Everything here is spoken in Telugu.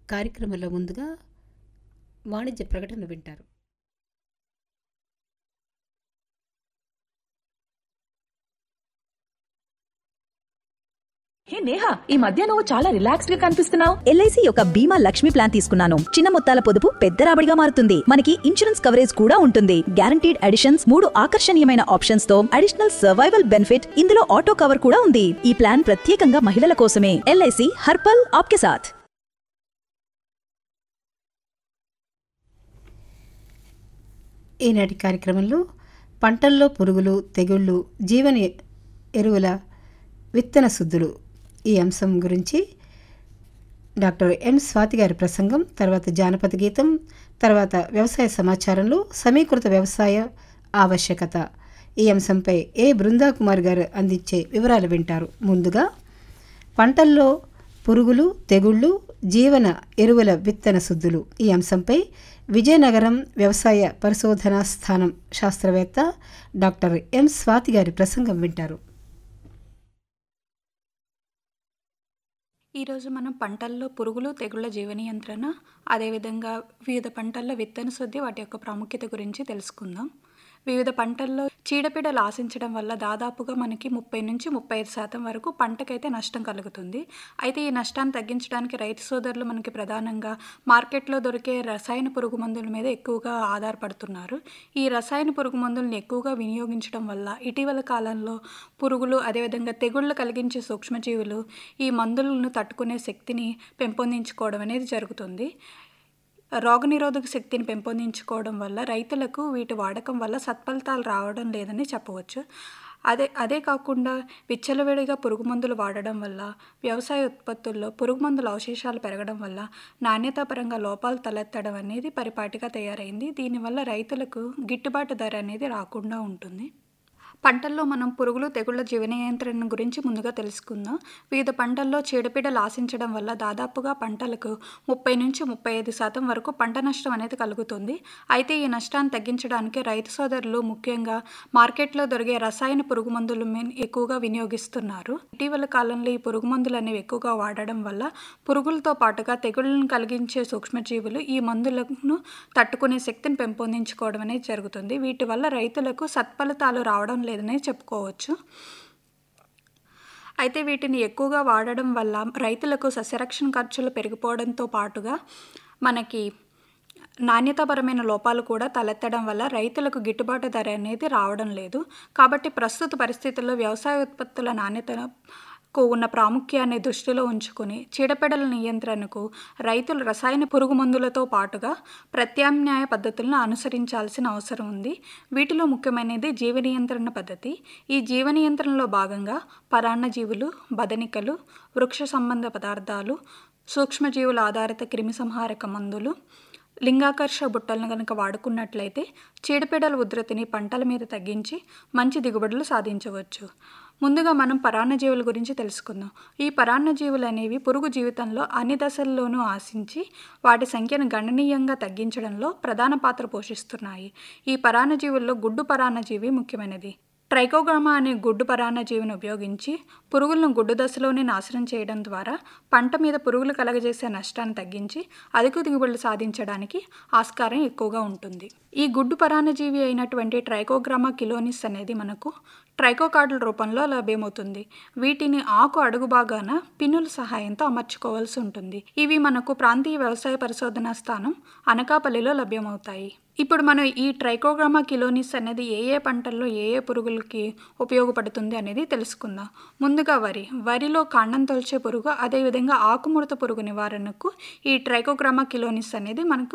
కార్యక్రమంలో ముందుగా వాణిజ్య ప్రకటన వింటారు హే నేహా ఈ మధ్య నువ్వు చాలా రిలాక్స్డ్ గా కనిపిస్తున్నావు ఎల్ఐసి యొక్క బీమా లక్ష్మి ప్లాన్ తీసుకున్నాను చిన్న మొత్తాల పొదుపు పెద్ద రాబడిగా మారుతుంది మనకి ఇన్సూరెన్స్ కవరేజ్ కూడా ఉంటుంది గ్యారంటీడ్ అడిషన్స్ మూడు ఆకర్షణీయమైన ఆప్షన్స్ తో అడిషనల్ సర్వైవల్ బెనిఫిట్ ఇందులో ఆటో కవర్ కూడా ఉంది ఈ ప్లాన్ ప్రత్యేకంగా మహిళల కోసమే ఎల్ఐసి హర్పల్ ఆప్కే సాథ్ ఈనాటి కార్యక్రమంలో పంటల్లో పురుగులు తెగుళ్ళు జీవన ఎరువుల విత్తన శుద్ధులు ఈ అంశం గురించి డాక్టర్ ఎన్ స్వాతి గారి ప్రసంగం తర్వాత జానపద గీతం తర్వాత వ్యవసాయ సమాచారంలో సమీకృత వ్యవసాయ ఆవశ్యకత ఈ అంశంపై ఏ బృందా కుమార్ గారు అందించే వివరాలు వింటారు ముందుగా పంటల్లో పురుగులు తెగుళ్ళు జీవన ఎరువుల విత్తన శుద్ధులు ఈ అంశంపై విజయనగరం వ్యవసాయ పరిశోధనా స్థానం శాస్త్రవేత్త డాక్టర్ ఎం స్వాతి గారి ప్రసంగం వింటారు ఈరోజు మనం పంటల్లో పురుగులు తెగుళ్ళ జీవ నియంత్రణ అదేవిధంగా వివిధ పంటల్లో విత్తన శుద్ధి వాటి యొక్క ప్రాముఖ్యత గురించి తెలుసుకుందాం వివిధ పంటల్లో చీడపీడలు ఆశించడం వల్ల దాదాపుగా మనకి ముప్పై నుంచి ముప్పై ఐదు శాతం వరకు పంటకైతే నష్టం కలుగుతుంది అయితే ఈ నష్టాన్ని తగ్గించడానికి రైతు సోదరులు మనకి ప్రధానంగా మార్కెట్లో దొరికే రసాయన పురుగు మందుల మీద ఎక్కువగా ఆధారపడుతున్నారు ఈ రసాయన పురుగు మందులను ఎక్కువగా వినియోగించడం వల్ల ఇటీవల కాలంలో పురుగులు అదేవిధంగా తెగుళ్ళు కలిగించే సూక్ష్మజీవులు ఈ మందులను తట్టుకునే శక్తిని పెంపొందించుకోవడం అనేది జరుగుతుంది రోగనిరోధక శక్తిని పెంపొందించుకోవడం వల్ల రైతులకు వీటి వాడకం వల్ల సత్ఫలితాలు రావడం లేదని చెప్పవచ్చు అదే అదే కాకుండా విచ్చలవిడిగా పురుగు మందులు వాడడం వల్ల వ్యవసాయ ఉత్పత్తుల్లో పురుగు మందుల అవశేషాలు పెరగడం వల్ల నాణ్యతాపరంగా లోపాలు తలెత్తడం అనేది పరిపాటిగా తయారైంది దీనివల్ల రైతులకు గిట్టుబాటు ధర అనేది రాకుండా ఉంటుంది పంటల్లో మనం పురుగులు తెగుళ్ళ జీవ నియంత్రణ గురించి ముందుగా తెలుసుకుందాం వివిధ పంటల్లో చీడపీడలు ఆశించడం వల్ల దాదాపుగా పంటలకు ముప్పై నుంచి ముప్పై ఐదు శాతం వరకు పంట నష్టం అనేది కలుగుతుంది అయితే ఈ నష్టాన్ని తగ్గించడానికి రైతు సోదరులు ముఖ్యంగా మార్కెట్లో దొరికే రసాయన పురుగు మందులు ఎక్కువగా వినియోగిస్తున్నారు ఇటీవల కాలంలో ఈ పురుగు మందులు అనేవి ఎక్కువగా వాడడం వల్ల పురుగులతో పాటుగా తెగుళ్లను కలిగించే సూక్ష్మజీవులు ఈ మందులను తట్టుకునే శక్తిని పెంపొందించుకోవడం అనేది జరుగుతుంది వీటి వల్ల రైతులకు సత్ఫలితాలు రావడం లేదని చెప్పుకోవచ్చు అయితే వీటిని ఎక్కువగా వాడడం వల్ల రైతులకు సస్యరక్షణ ఖర్చులు పెరిగిపోవడంతో పాటుగా మనకి నాణ్యతాపరమైన లోపాలు కూడా తలెత్తడం వల్ల రైతులకు గిట్టుబాటు ధర అనేది రావడం లేదు కాబట్టి ప్రస్తుత పరిస్థితుల్లో వ్యవసాయ ఉత్పత్తుల నాణ్యత కు ఉన్న ప్రాముఖ్యాన్ని దృష్టిలో ఉంచుకుని చీడపీడల నియంత్రణకు రైతులు రసాయన పురుగు మందులతో పాటుగా ప్రత్యామ్నాయ పద్ధతులను అనుసరించాల్సిన అవసరం ఉంది వీటిలో ముఖ్యమైనది జీవ నియంత్రణ పద్ధతి ఈ జీవ నియంత్రణలో భాగంగా పరాన్నజీవులు బదనికలు వృక్ష సంబంధ పదార్థాలు సూక్ష్మజీవుల ఆధారిత క్రిమిసంహారక మందులు లింగాకర్ష బుట్టలను కనుక వాడుకున్నట్లయితే చీడపీడల ఉధృతిని పంటల మీద తగ్గించి మంచి దిగుబడులు సాధించవచ్చు ముందుగా మనం పరాన్నజీవుల గురించి తెలుసుకుందాం ఈ పరాన్నజీవులు అనేవి పురుగు జీవితంలో అన్ని దశల్లోనూ ఆశించి వాటి సంఖ్యను గణనీయంగా తగ్గించడంలో ప్రధాన పాత్ర పోషిస్తున్నాయి ఈ పరాన్నజీవుల్లో గుడ్డు పరాన్నజీవి ముఖ్యమైనది ట్రైకోగ్రామా అనే గుడ్డు పరాన్నజీవిని ఉపయోగించి పురుగులను గుడ్డు దశలోనే నాశనం చేయడం ద్వారా పంట మీద పురుగులు కలగజేసే నష్టాన్ని తగ్గించి అధిక దిగుబడులు సాధించడానికి ఆస్కారం ఎక్కువగా ఉంటుంది ఈ గుడ్డు పరాన్నజీవి అయినటువంటి ట్రైకోగ్రామా కిలోనిస్ అనేది మనకు ట్రైకోకార్డుల రూపంలో లభ్యమవుతుంది వీటిని ఆకు అడుగు భాగాన పిన్నుల సహాయంతో అమర్చుకోవాల్సి ఉంటుంది ఇవి మనకు ప్రాంతీయ వ్యవసాయ పరిశోధనా స్థానం అనకాపల్లిలో లభ్యమవుతాయి ఇప్పుడు మనం ఈ ట్రైకోగ్రామా కిలోనిస్ అనేది ఏ ఏ పంటల్లో ఏ ఏ పురుగులకి ఉపయోగపడుతుంది అనేది తెలుసుకుందాం ముందుగా వరి వరిలో కాండం తొలిచే పురుగు అదేవిధంగా ఆకుముడత పురుగు నివారణకు ఈ ట్రైకోగ్రామా కిలోనిస్ అనేది మనకు